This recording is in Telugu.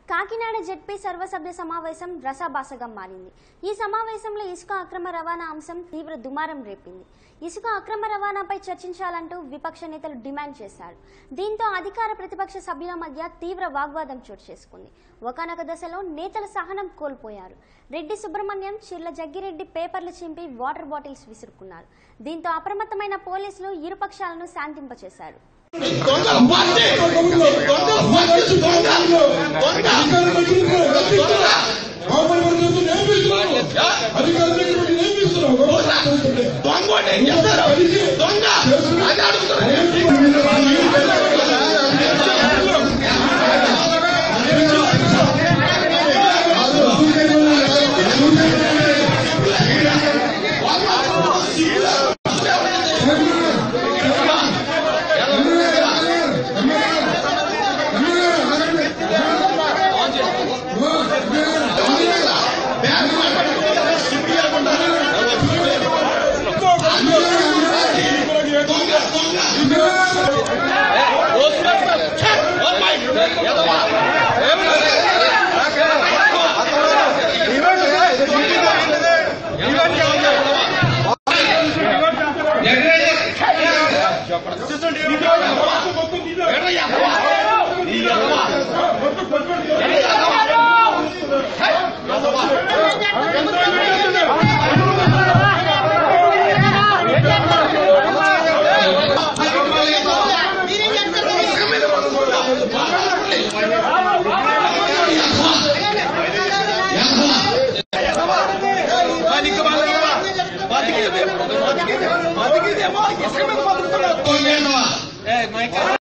కాకినాడ జెడ్పీ సర్వసభ్య సమావేశం రసాభాసగా మారింది ఈ సమావేశంలో ఇసుక అక్రమ రవాణా అంశం తీవ్ర దుమారం రేపింది ఇసుక అక్రమ రవాణాపై చర్చించాలంటూ విపక్ష నేతలు డిమాండ్ చేశారు దీంతో అధికార ప్రతిపక్ష సభ్యుల మధ్య తీవ్ర వాగ్వాదం చోటు చేసుకుంది ఒకనొక దశలో నేతల సహనం కోల్పోయారు రెడ్డి సుబ్రహ్మణ్యం చిర్ల జగ్గిరెడ్డి పేపర్లు చింపి వాటర్ బాటిల్స్ విసురుకున్నారు దీంతో అప్రమత్తమైన పోలీసులు ఇరుపక్షాలను శాంతింపచేశారు దొంగ పార్టీ దొంగ పార్టీ దొంగ